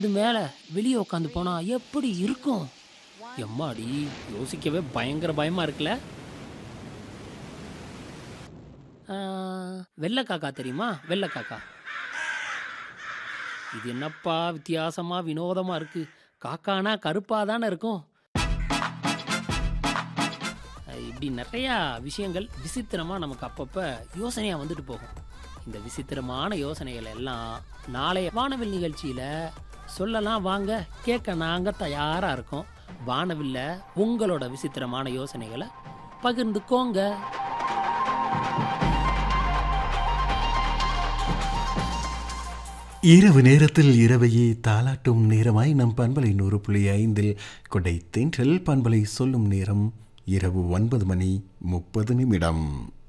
இது மேல வெளியே உட்காந்து போனா எப்படி இருக்கும் எம்மாடி யோசிக்கவே பயங்கர பயமா இருக்குல்ல ஆ, வெள்ளை காக்கா தெரியுமா வெள்ளை காக்கா இது என்னப்பா வித்தியாசமா வினோதமா இருக்கு காக்கானா கருப்பா தானே இருக்கும் அஹ் இப்படி நிறையா விஷயங்கள் விசித்திரமா நமக்கு அப்பப்ப யோசனையா வந்துட்டு போகும் இந்த விசித்திரமான யோசனைகள் எல்லாம் நாளைய வானவில் நிகழ்ச்சியில சொல்லலாம் வாங்க கேட்க நாங்க தயாரா இருக்கோம் வானவில்ல உங்களோட விசித்திரமான யோசனைகளை பகிர்ந்துக்கோங்க இரவு நேரத்தில் இரவையே தாலாட்டும் நேரமாய் நம் பண்பலை நூறு புள்ளி ஐந்தில் கொடை தென்றல் பண்பலை சொல்லும் நேரம் இரவு ஒன்பது மணி முப்பது நிமிடம்